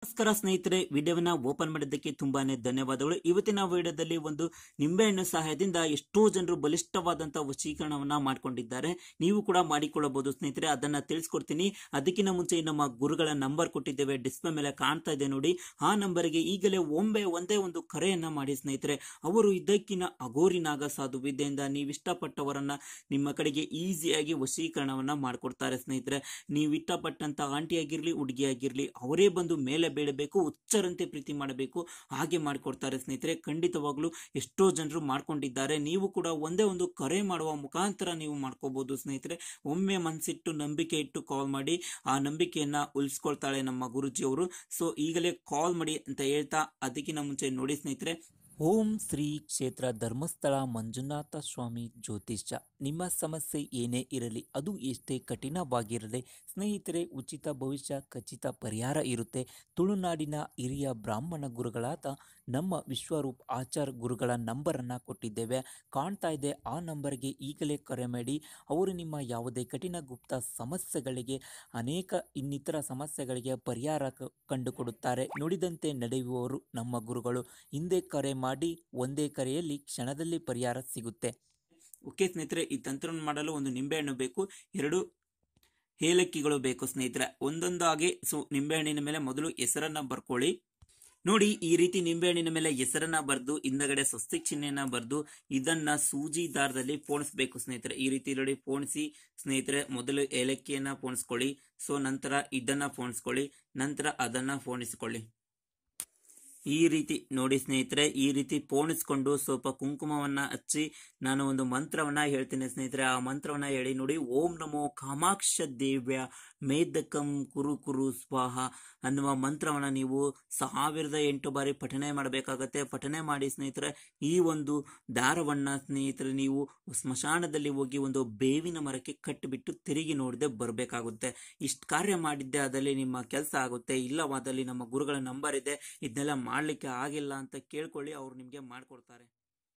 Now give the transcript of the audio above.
ನಮಸ್ಕಾರ ಸ್ನೇಹಿತರೆ ವಿಡಿಯೋವನ್ನ ಓಪನ್ ಮಾಡಿದ್ದಕ್ಕೆ ತುಂಬಾನೇ ಧನ್ಯವಾದಗಳು ಇವತ್ತಿನ ವಿಡಿಯೋದಲ್ಲಿ ಒಂದು ನಿಂಬೆಹಣ್ಣು ಸಹಾಯದಿಂದ ಎಷ್ಟೋ ಜನರು ಬಲಿಷ್ಠವಾದಂತಹ ವಶೀಕರಣವನ್ನ ಮಾಡ್ಕೊಂಡಿದ್ದಾರೆ ನೀವು ಕೂಡ ಮಾಡಿಕೊಳ್ಳಬಹುದು ಸ್ನೇಹಿತರೆ ಅದನ್ನ ತಿಳಿಸ್ಕೊಡ್ತೀನಿ ಅದಕ್ಕಿಂತ ಮುಂಚೆ ನಮ್ಮ ಗುರುಗಳ ನಂಬರ್ ಕೊಟ್ಟಿದ್ದೇವೆ ಡಿಸ್ಪ್ಲೇ ಮೇಲೆ ಕಾಣ್ತಾ ಇದೆ ನೋಡಿ ಆ ನಂಬರ್ಗೆ ಈಗಲೇ ಒಮ್ಮೆ ಒಂದೇ ಒಂದು ಕರೆಯನ್ನ ಮಾಡಿ ಸ್ನೇಹಿತರೆ ಅವರು ಇದಕ್ಕಿನ ಅಗೋರಿ ನಾಗ ಸಾಧು ವಿದ್ಯೆಯಿಂದ ನೀವು ಇಷ್ಟಪಟ್ಟವರನ್ನ ನಿಮ್ಮ ಕಡೆಗೆ ಈಸಿಯಾಗಿ ವಶೀಕರಣವನ್ನ ಮಾಡ್ಕೊಡ್ತಾರೆ ಸ್ನೇಹಿತರೆ ನೀವು ಇಷ್ಟಪಟ್ಟಂತ ಆಂಟಿ ಆಗಿರ್ಲಿ ಹುಡುಗಿ ಆಗಿರ್ಲಿ ಅವರೇ ಬಂದು ಮೇಲೆ ಬೇಡಬೇಕು ಹುಚ್ಚರಂತೆ ಪ್ರೀತಿ ಮಾಡಬೇಕು ಹಾಗೆ ಮಾಡಿಕೊಡ್ತಾರೆ ಸ್ನೇಹಿತರೆ ಖಂಡಿತವಾಗ್ಲೂ ಎಷ್ಟೋ ಜನರು ಮಾಡ್ಕೊಂಡಿದ್ದಾರೆ ನೀವು ಕೂಡ ಒಂದೇ ಒಂದು ಕರೆ ಮಾಡುವ ಮುಖಾಂತರ ನೀವು ಮಾಡ್ಕೋಬಹುದು ಸ್ನೇಹಿತರೆ ಒಮ್ಮೆ ಮನಸ್ಸಿಟ್ಟು ನಂಬಿಕೆ ಇಟ್ಟು ಕಾಲ್ ಮಾಡಿ ಆ ನಂಬಿಕೆಯನ್ನ ಉಳಿಸ್ಕೊಳ್ತಾಳೆ ನಮ್ಮ ಗುರುಜಿ ಅವರು ಸೊ ಈಗಲೇ ಕಾಲ್ ಮಾಡಿ ಅಂತ ಹೇಳ್ತಾ ಅದಕ್ಕಿಂತ ಮುಂಚೆ ನೋಡಿ ಸ್ನೇಹಿತರೆ ಓಂ ಶ್ರೀ ಕ್ಷೇತ್ರ ಧರ್ಮಸ್ಥಳ ಮಂಜುನಾಥ ಸ್ವಾಮಿ ಜ್ಯೋತಿಷ್ಯ ನಿಮ್ಮ ಸಮಸ್ಯೆ ಏನೇ ಇರಲಿ ಅದು ಎಷ್ಟೇ ಕಠಿಣವಾಗಿರಲಿ ಸ್ನೇಹಿತರೆ ಉಚಿತ ಭವಿಷ್ಯ ಖಚಿತ ಪರಿಹಾರ ಇರುತ್ತೆ ತುಳುನಾಡಿನ ಹಿರಿಯ ಬ್ರಾಹ್ಮಣ ಗುರುಗಳಾದ ನಮ್ಮ ವಿಶ್ವರೂಪ್ ಆಚಾರ್ ಗುರುಗಳ ನಂಬರನ್ನು ಕೊಟ್ಟಿದ್ದೇವೆ ಕಾಣ್ತಾ ಇದೆ ಆ ನಂಬರ್ಗೆ ಈಗಲೇ ಕರೆ ಮಾಡಿ ಅವರು ನಿಮ್ಮ ಯಾವುದೇ ಕಠಿಣ ಗುಪ್ತ ಸಮಸ್ಯೆಗಳಿಗೆ ಅನೇಕ ಇನ್ನಿತರ ಸಮಸ್ಯೆಗಳಿಗೆ ಪರಿಹಾರ ಕ- ಕಂಡುಕೊಡುತ್ತಾರೆ ನುಡಿದಂತೆ ನಡೆಯುವವರು ನಮ್ಮ ಗುರುಗಳು ಹಿಂದೆ ಕರೆ ಮಾಡಿ ಒಂದೇ ಕರೆಯಲ್ಲಿ ಕ್ಷಣದಲ್ಲಿ ಪರಿಹಾರ ಸಿಗುತ್ತೆ ಓಕೆ ಸ್ನೇಹಿತರೆ ಈ ತಂತ್ರವನ್ನು ಮಾಡಲು ಒಂದು ನಿಂಬೆಹಣ್ಣು ಬೇಕು ಎರಡು ಏಲಕ್ಕಿಗಳು ಬೇಕು ಸ್ನೇಹಿತರೆ ಒಂದೊಂದಾಗಿ ಸೊ ನಿಂಬೆಹಣ್ಣಿನ ಮೇಲೆ ಮೊದಲು ಹೆಸರನ್ನ ಬರ್ಕೊಳ್ಳಿ ನೋಡಿ ಈ ರೀತಿ ನಿಂಬೆಹಣ್ಣಿನ ಮೇಲೆ ಹೆಸರನ್ನ ಬರೆದು ಹಿಂದಗಡೆ ಸ್ವಸ್ತಿಕ್ ಚಿಹ್ನೆಯನ್ನ ಬರೆದು ಇದನ್ನ ಸೂಜಿ ದಾರದಲ್ಲಿ ಪೋಣಿಸ್ಬೇಕು ಸ್ನೇಹಿತರೆ ಈ ರೀತಿ ನೋಡಿ ಪೋಣಿಸಿ ಸ್ನೇಹಿತರೆ ಮೊದಲು ಏಲಕ್ಕಿಯನ್ನ ಪೋಣಿಸ್ಕೊಳ್ಳಿ ಸೊ ನಂತರ ಇದನ್ನ ಪೋಣಿಸ್ಕೊಳ್ಳಿ ನಂತರ ಅದನ್ನ ಪೋಣಿಸ್ಕೊಳ್ಳಿ ಈ ರೀತಿ ನೋಡಿ ಸ್ನೇಹಿತರೆ ಈ ರೀತಿ ಪೋಣಿಸ್ಕೊಂಡು ಸ್ವಲ್ಪ ಕುಂಕುಮವನ್ನ ಹಚ್ಚಿ ನಾನು ಒಂದು ಮಂತ್ರವನ್ನ ಹೇಳ್ತೇನೆ ಸ್ನೇಹಿತರೆ ಆ ಮಂತ್ರವನ್ನ ಹೇಳಿ ನೋಡಿ ಓಂ ನಮೋ ಕಾಮಾಕ್ಷ ದೇವ್ಯ ಮೇದಕಂ ಕುರು ಕುರು ಸ್ವಾಹ ಅನ್ನುವ ಮಂತ್ರವನ್ನ ನೀವು ಸಾವಿರದ ಎಂಟು ಬಾರಿ ಪಠನೆ ಮಾಡಬೇಕಾಗತ್ತೆ ಪಠನೆ ಮಾಡಿ ಸ್ನೇಹಿತರೆ ಈ ಒಂದು ದಾರವನ್ನ ಸ್ನೇಹಿತರೆ ನೀವು ಸ್ಮಶಾನದಲ್ಲಿ ಹೋಗಿ ಒಂದು ಬೇವಿನ ಮರಕ್ಕೆ ಕಟ್ಟಿಬಿಟ್ಟು ತಿರುಗಿ ನೋಡದೆ ಬರಬೇಕಾಗುತ್ತೆ ಇಷ್ಟು ಕಾರ್ಯ ಮಾಡಿದ್ದೆ ಅದಲ್ಲಿ ನಿಮ್ಮ ಕೆಲಸ ಆಗುತ್ತೆ ಇಲ್ಲವಾದಲ್ಲಿ ನಮ್ಮ ಗುರುಗಳ ನಂಬರ್ ಇದೆ ಇದನ್ನೆಲ್ಲ ಮಾಡಲಿಕ್ಕೆ ಆಗಿಲ್ಲ ಅಂತ ಕೇಳ್ಕೊಳ್ಳಿ ಅವ್ರು ನಿಮಗೆ ಮಾಡಿಕೊಡ್ತಾರೆ